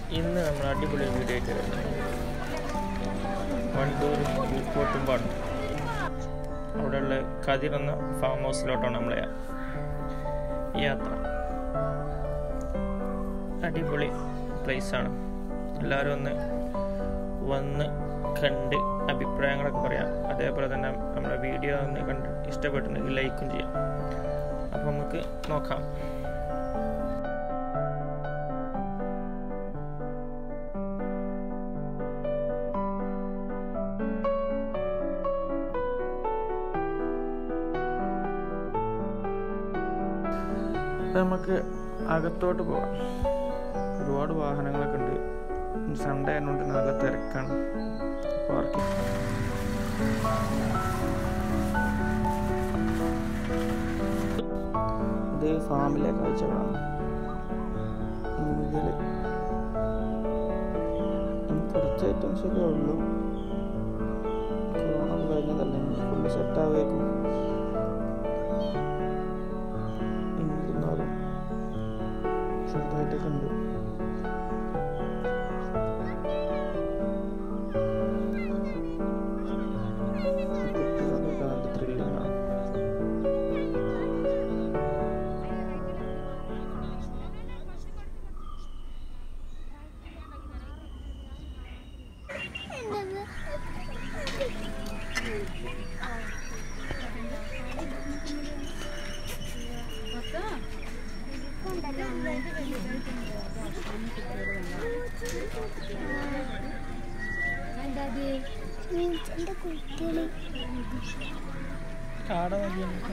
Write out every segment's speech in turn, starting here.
ഇന്ന് നമ്മൾ അടിപൊളി വീഡിയോ ആയിട്ട് വരുന്നത് വണ്ടൂർ പൂക്കോട്ടുംപാട് അവിടെയുള്ള കതിർ എന്ന ഫാം ഹൗസിലോട്ടാണ് നമ്മളെ യാത്ര അടിപൊളി പ്ലേസാണ് എല്ലാവരും ഒന്ന് വന്ന് കണ്ട് അഭിപ്രായങ്ങളൊക്കെ പറയാം അതേപോലെ തന്നെ നമ്മുടെ വീഡിയോ ഒന്ന് കണ്ട് ഇഷ്ടപ്പെട്ടിട്ടുണ്ടെങ്കിൽ ലൈക്കും ചെയ്യാം അപ്പോൾ നമുക്ക് നോക്കാം ഇപ്പൊ നമുക്ക് അകത്തോട്ട് പോവാം ഒരുപാട് വാഹനങ്ങളൊക്കെ ഉണ്ട് സൺഡേ ആയതുകൊണ്ട് നല്ല തിരക്കാണ് പാർക്കിംഗ് ഇത് ഫാമിലെ കാഴ്ചകളാണ് മുതൽ കുറച്ച് ഐറ്റംസ് ഒക്കെ ഉള്ളൂ കൊറോണ ഒക്കെ കഴിഞ്ഞതല്ലേ ഫുള്ള് സെറ്റ് ആവേക്കും എന്നാലും ചെറുതായിട്ടൊക്കെ ഉണ്ട് കുട്ടികൾക്കൊക്കെ നല്ല ത്രില്ലിംഗ് ആണ് എന്റെ കുട്ടികള് കാട നോക്കിയാൽ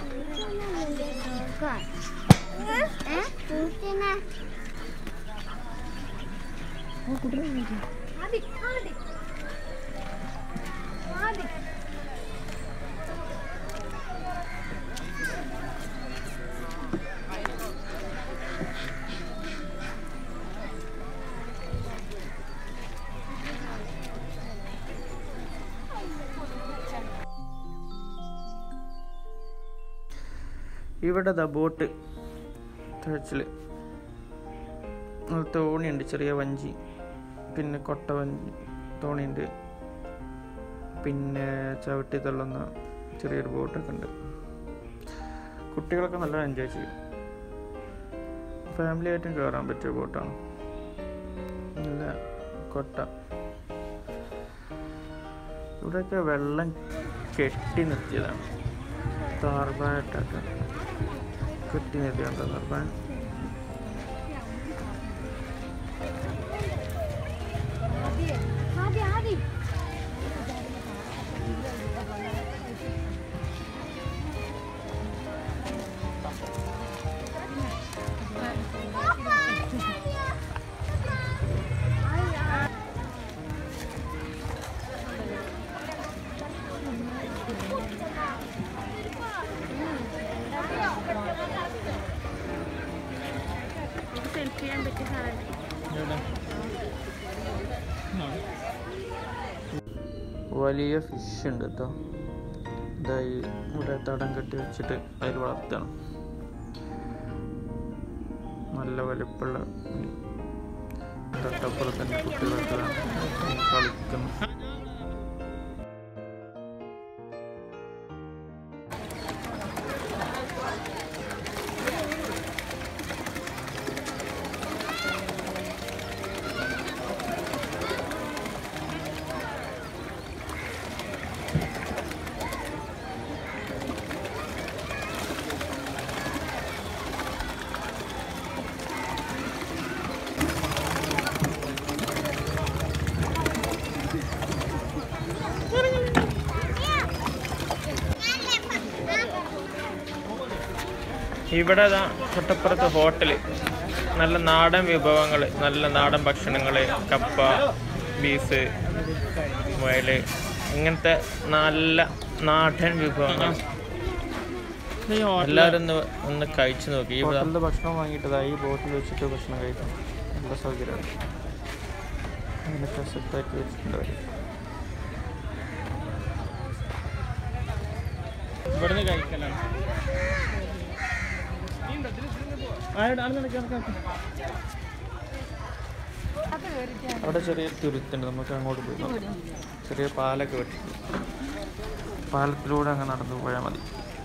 ഏ കുട്ടിനെ ഇവിടെ ദ ബോട്ട് തഴച്ചിൽ തോണിയുണ്ട് ചെറിയ വഞ്ചി പിന്നെ കൊട്ട വഞ്ചി തോണിയുണ്ട് പിന്നെ ചവിട്ടി തള്ളുന്ന ചെറിയൊരു ബോട്ടൊക്കെ ഉണ്ട് കുട്ടികളൊക്കെ നല്ല എൻജോയ് ചെയ്യും ഫാമിലി ആയിട്ടും കയറാൻ പറ്റിയ ബോട്ടാണ് നല്ല കൊട്ട ഇവിടെയൊക്കെ വെള്ളം കെട്ടി നിർത്തിയതാണ് താർബായിട്ടൊക്കെ കെട്ടി നിർത്തിയുണ്ട് താർബാൻ സെൽഫി ചെയ്യാൻ പറ്റിയ സാധനം വലിയ ഫിഷ് ഉണ്ട് കേട്ടോ ഇതായി ഇവിടെ തടം കെട്ടി വെച്ചിട്ട് അതിൽ വളർത്തണം നല്ല വലിപ്പമുള്ള മീൻ. തൊട്ടപ്പുറത്ത് തന്നെ കുട്ടികളൊക്കെ കളിക്കുന്നു ഇവിടെ ദാ തൊട്ടപ്പുറത്ത് ഹോട്ടല് നല്ല നാടൻ വിഭവങ്ങൾ നല്ല നാടൻ ഭക്ഷണങ്ങൾ കപ്പ ബീഫ് മുയല് ഇങ്ങനത്തെ നല്ല നാടൻ വിഭവങ്ങൾ എല്ലാവരും ഒന്ന് ഒന്ന് കഴിച്ചു നോക്കി ഹോട്ടലിൽ ഭക്ഷണം വാങ്ങിയിട്ടതായി ഈ ബോട്ടിൽ വെച്ചിട്ട് ഭക്ഷണം കഴിക്കാം നല്ല സൗകര്യമാണ് അങ്ങനെയൊക്കെ സെറ്റാക്കി വെച്ചിട്ടുണ്ട് അവര്. ഇവിടുന്ന് കഴിക്കലാണ് ആരുടെ അവിടെ നടക്ക് നടക്ക് നടക്ക്. അവിടെ ചെറിയ തുരുത്തുണ്ട് നമുക്ക് അങ്ങോട്ട് പോയി നോക്കാം ചെറിയ പാലൊക്കെ വെട്ടിട്ടുണ്ട് പാലത്തിലൂടെ അങ്ങ് നടന്നു പോയാൽ മതി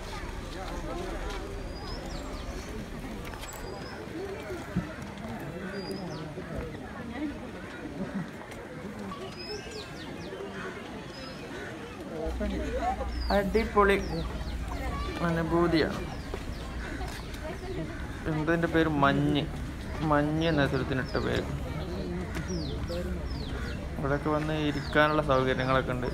അടിപൊളി അനുഭൂതിയാണ് എന്തതിൻ്റെ പേര് മഞ്ഞ് മഞ്ഞ് എന്ന സ്ഥലത്തിനിട്ട പേര് ഇവിടെയൊക്കെ വന്ന് ഇരിക്കാനുള്ള സൗകര്യങ്ങളൊക്കെ ഉണ്ട്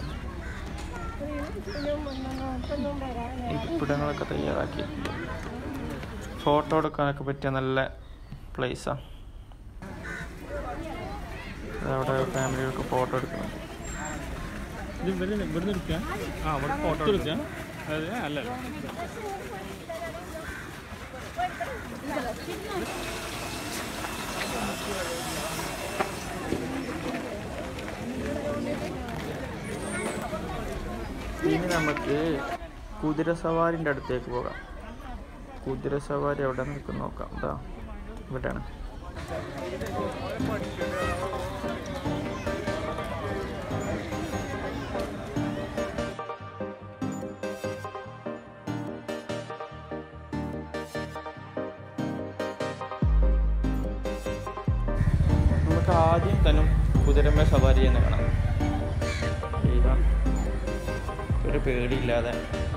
ഇരിപ്പിടങ്ങളൊക്കെ തയ്യാറാക്കിയിട്ടുണ്ട് ഫോട്ടോ എടുക്കാനൊക്കെ പറ്റിയ നല്ല പ്ലേസാണ് അവിടെ ഫാമിലികൾക്ക് ഫോട്ടോ എടുക്കുന്നുണ്ട് ഇത് ഇവര് ഇവിടുന്ന് എടുക്കുക ആ അവിടെ ഫോട്ടോ എടുക്കുക അതെ അല്ല അല്ല ഇനി നമുക്ക് കുതിര സവാരിൻ്റെ അടുത്തേക്ക് പോകാം കുതിര സവാരി എവിടെ നിൽക്കും നോക്കാം ഇതാ ഇവിടെയാണ് നമുക്ക് ആദ്യം തന്നെ കുതിരമേ സവാരി ചെയ്യുന്ന കാണാം ചെയ്യാം ഒരു പേടിയില്ലാതെ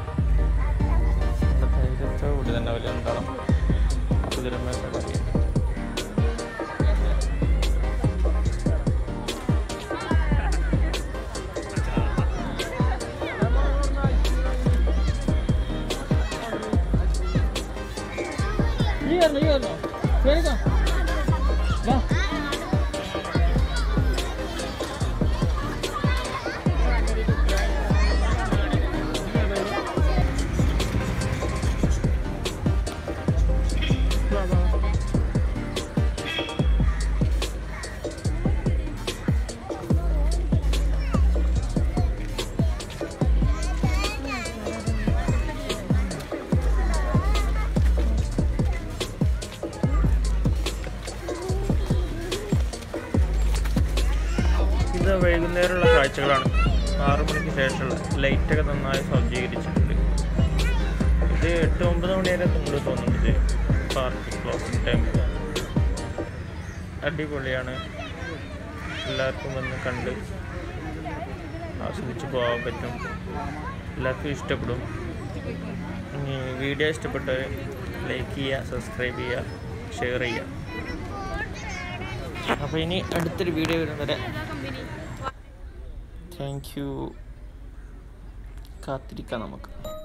നല്ല ധൈര്യത്തോടെ തന്നെ അവർ രണ്ടാളും കുതിരമേ സവാരി ചെയ്യുന്നത് ഈ വരണം ഈ വരണം കേറിക്കോ വാ വാ, വാ, വാ. ഇത് വൈകുന്നേരമുള്ള കാഴ്ചകളാണ് ആറു മണിക്ക് ശേഷമുള്ള ലൈറ്റൊക്കെ നന്നായി സജ്ജീകരിച്ചിട്ടുണ്ട് ഇത് എട്ട് ഒമ്പത് മണി വരെ തുമ്പ് തോന്നുന്നുണ്ട് ഇത് പാർക്ക് ക്ലോസിംഗ് ടൈം അടിപൊളിയാണ് എല്ലാവർക്കും വന്ന് കണ്ട് ആസ്വദിച്ച് പോകാൻ പറ്റും എല്ലാവർക്കും ഇഷ്ടപ്പെടും ഇനി വീഡിയോ ഇഷ്ടപ്പെട്ടവർ ലൈക്ക് ചെയ്യുക സബ്സ്ക്രൈബ് ചെയ്യുക ഷെയർ ചെയ്യുക അപ്പോൾ ഇനി അടുത്തൊരു വീഡിയോ വരുന്നവരെ താങ്ക് യു കാത്തിരിക്കാം നമുക്ക്